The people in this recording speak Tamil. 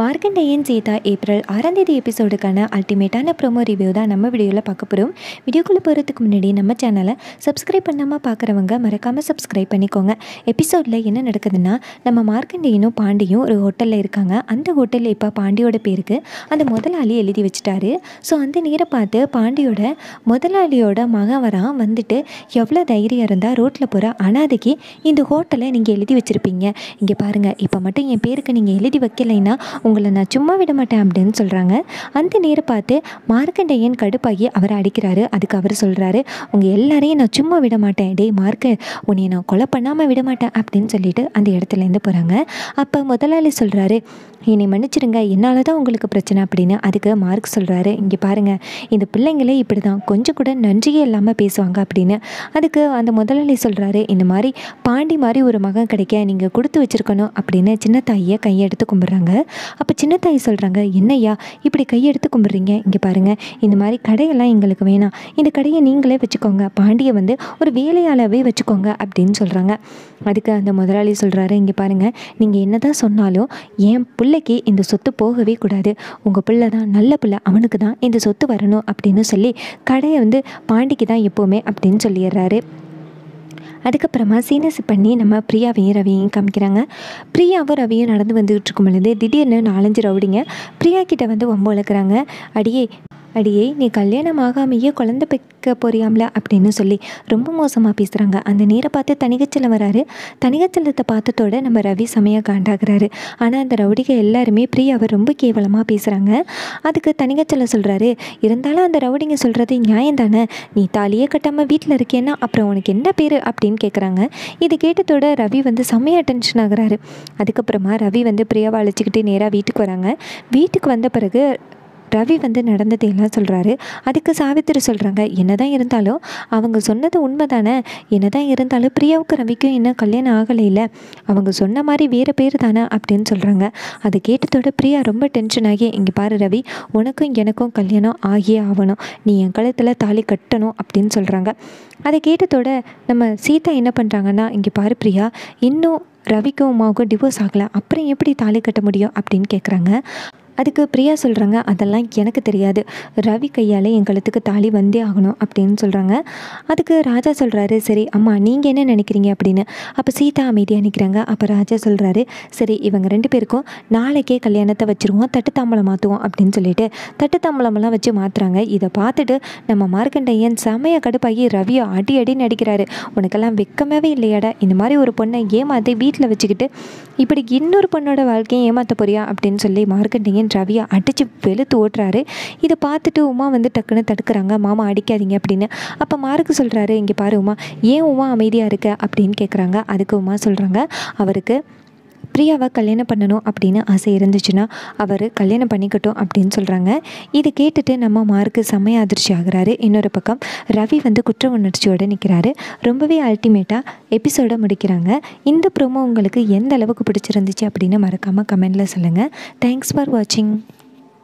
மார்க்கண்டேயன் சீதா ஏப்ரல் ஆறாம் தேதி எபிசோடுக்கான அல்டிமேட்டான ப்ரோமோ ரிவ்யூ தான் நம்ம வீடியோவில் பார்க்க போகிறோம் வீடியோக்குள்ளே போகிறதுக்கு முன்னாடி நம்ம சேனலை சப்ஸ்கிரைப் பண்ணாமல் பார்க்குறவங்க மறக்காமல் சப்ஸ்கிரைப் பண்ணிக்கோங்க எபிசோடில் என்ன நடக்குதுன்னா நம்ம மார்க்கண்டேயனும் பாண்டியும் ஒரு ஹோட்டலில் இருக்காங்க அந்த ஹோட்டலில் இப்போ பாண்டியோட பேருக்கு அந்த முதலாளி எழுதி வச்சுட்டாரு ஸோ அந்த நேரம் பார்த்து பாண்டியோட முதலாளியோட மகன் வரான் வந்துட்டு எவ்வளோ தைரியம் இருந்தால் ரோட்டில் போகிற அனாதைக்கு இந்த ஹோட்டலை நீங்கள் எழுதி வச்சுருப்பீங்க இங்கே பாருங்கள் இப்போ மட்டும் என் பேருக்கு நீங்கள் எழுதி வைக்கலைன்னா உங்களை நான் சும்மா விட மாட்டேன் அப்படின்னு சொல்கிறாங்க அந்த நேரம் பார்த்து மார்க்கண்டையன் கடுப்பாகி அவரை அடிக்கிறாரு அதுக்கு அவர் சொல்கிறாரு உங்கள் எல்லாரையும் நான் சும்மா விட மாட்டேன் டேய் மார்க்க உன்னை நான் கொலை பண்ணாமல் விட மாட்டேன் அப்படின்னு சொல்லிட்டு அந்த இடத்துலேருந்து போகிறாங்க அப்போ முதலாளி சொல்கிறாரு என்னை மன்னிச்சிடுங்க என்னால் தான் உங்களுக்கு பிரச்சனை அப்படின்னு அதுக்கு மார்க் சொல்கிறாரு இங்கே பாருங்கள் இந்த பிள்ளைங்களே இப்படி தான் கொஞ்சம் கூட நன்றியே இல்லாமல் பேசுவாங்க அப்படின்னு அதுக்கு அந்த முதலாளி சொல்கிறாரு இந்த மாதிரி பாண்டி மாதிரி ஒரு மகன் கிடைக்க நீங்கள் கொடுத்து வச்சுருக்கணும் அப்படின்னு சின்ன தாயை கையெடுத்து கும்பிட்றாங்க அப்போ சின்ன தாய் சொல்கிறாங்க என்னய்யா இப்படி கையெடுத்து கும்பிட்றீங்க இங்கே பாருங்கள் இந்த மாதிரி கடையெல்லாம் எங்களுக்கு வேணாம் இந்த கடையை நீங்களே வச்சுக்கோங்க பாண்டியை வந்து ஒரு வேலையாளவே வச்சுக்கோங்க அப்படின்னு சொல்கிறாங்க அதுக்கு அந்த முதலாளி சொல்கிறாரு இங்கே பாருங்கள் நீங்கள் என்ன தான் சொன்னாலும் என் பிள்ளைக்கு இந்த சொத்து போகவே கூடாது உங்கள் பிள்ளை தான் நல்ல பிள்ளை அவனுக்கு தான் இந்த சொத்து வரணும் அப்படின்னு சொல்லி கடையை வந்து பாண்டிக்கு தான் எப்போவுமே அப்படின்னு சொல்லிடுறாரு அதுக்கப்புறமா சீனஸ் பண்ணி நம்ம பிரியாவையும் ரவியையும் காமிக்கிறாங்க பிரியாவும் ரவியும் நடந்து வந்துகிட்டு இருக்கும் பொழுது திடீர்னு நாலஞ்சு ரவுடிங்க பிரியா கிட்ட வந்து வம்பு வளர்க்குறாங்க அடியே அடியே நீ கல்யாணம் ஆகாமையே குழந்தை பெக்க போறியாம்ல அப்படின்னு சொல்லி ரொம்ப மோசமாக பேசுகிறாங்க அந்த நேரை பார்த்து தனிகச்சலம் வராரு தனிகச்சலத்தை பார்த்ததோட நம்ம ரவி செமையாக காண்டாகிறாரு ஆனால் அந்த ரவுடிக எல்லாருமே பிரியாவை ரொம்ப கேவலமாக பேசுகிறாங்க அதுக்கு தனிகச்சலம் சொல்கிறாரு இருந்தாலும் அந்த ரவுடிங்க சொல்கிறது நியாயம் தானே நீ தாலியே கட்டாமல் வீட்டில் இருக்கேன்னா அப்புறம் உனக்கு என்ன பேர் அப்படின்னு கேட்குறாங்க இது கேட்டதோட ரவி வந்து செம்மையாக டென்ஷன் ஆகுறாரு அதுக்கப்புறமா ரவி வந்து பிரியாவை அழைச்சிக்கிட்டு நேராக வீட்டுக்கு வராங்க வீட்டுக்கு வந்த பிறகு ரவி வந்து நடந்ததையெல்லாம் சொல்கிறாரு அதுக்கு சாவித்திரி சொல்கிறாங்க என்ன தான் இருந்தாலும் அவங்க சொன்னது உண்மை தானே என்ன தான் இருந்தாலும் பிரியாவுக்கு ரவிக்கும் இன்னும் கல்யாணம் ஆகலையில அவங்க சொன்ன மாதிரி வேறு பேர் தானே அப்படின்னு சொல்கிறாங்க அதை கேட்டதோட பிரியா ரொம்ப டென்ஷன் ஆகி இங்கே பாரு ரவி உனக்கும் எனக்கும் கல்யாணம் ஆகியே ஆகணும் நீ என் கழுத்தில் தாலி கட்டணும் அப்படின்னு சொல்கிறாங்க அதை கேட்டதோட நம்ம சீதா என்ன பண்ணுறாங்கன்னா இங்கே பாரு பிரியா இன்னும் ரவிக்கும் உமாவுக்கும் டிவோர்ஸ் ஆகலை அப்புறம் எப்படி தாலி கட்ட முடியும் அப்படின்னு கேட்குறாங்க அதுக்கு பிரியா சொல்கிறாங்க அதெல்லாம் எனக்கு தெரியாது ரவி கையால் என் கழுத்துக்கு தாலி வந்தே ஆகணும் அப்படின்னு சொல்கிறாங்க அதுக்கு ராஜா சொல்கிறாரு சரி அம்மா நீங்கள் என்ன நினைக்கிறீங்க அப்படின்னு அப்போ சீதா அமைதியாக நிற்கிறாங்க அப்போ ராஜா சொல்கிறாரு சரி இவங்க ரெண்டு பேருக்கும் நாளைக்கே கல்யாணத்தை வச்சுருவோம் தட்டு தாம்பளம் மாற்றுவோம் அப்படின்னு சொல்லிட்டு தட்டு தாம்பளமெல்லாம் வச்சு மாற்றுறாங்க இதை பார்த்துட்டு நம்ம மார்க்கண்டையன் செமைய கடுப்பாகி ரவியை அடி அடி நடிக்கிறாரு உனக்கெல்லாம் வெக்கமாவே இல்லையாடா இந்த மாதிரி ஒரு பொண்ணை ஏமாற்றி வீட்டில் வச்சுக்கிட்டு இப்படி இன்னொரு பொண்ணோட வாழ்க்கையை ஏமாற்ற போறியா அப்படின்னு சொல்லி மார்க்கண்டையன் ரவியை அடித்து வெளுத்து ஓட்டுறாரு இதை பார்த்துட்டு உமா வந்து டக்குன்னு தடுக்கிறாங்க மாமா அடிக்காதீங்க அப்படின்னு அப்போ மார்க்கு சொல்கிறாரு இங்கே பாரு உமா ஏன் உமா அமைதியாக இருக்க அப்படின்னு கேட்குறாங்க அதுக்கு உமா சொல்கிறாங்க அவருக்கு பிரியாவை கல்யாணம் பண்ணணும் அப்படின்னு ஆசை இருந்துச்சுன்னா அவர் கல்யாணம் பண்ணிக்கட்டும் அப்படின்னு சொல்கிறாங்க இது கேட்டுட்டு நம்ம மார்க்கு செம்மைய அதிர்ச்சி ஆகுறாரு இன்னொரு பக்கம் ரவி வந்து குற்ற உணர்ச்சியோடு நிற்கிறாரு ரொம்பவே அல்டிமேட்டாக எபிசோடை முடிக்கிறாங்க இந்த ப்ரோமோ உங்களுக்கு எந்த அளவுக்கு பிடிச்சிருந்துச்சு அப்படின்னு மறக்காமல் கமெண்டில் சொல்லுங்கள் தேங்க்ஸ் ஃபார் வாட்சிங்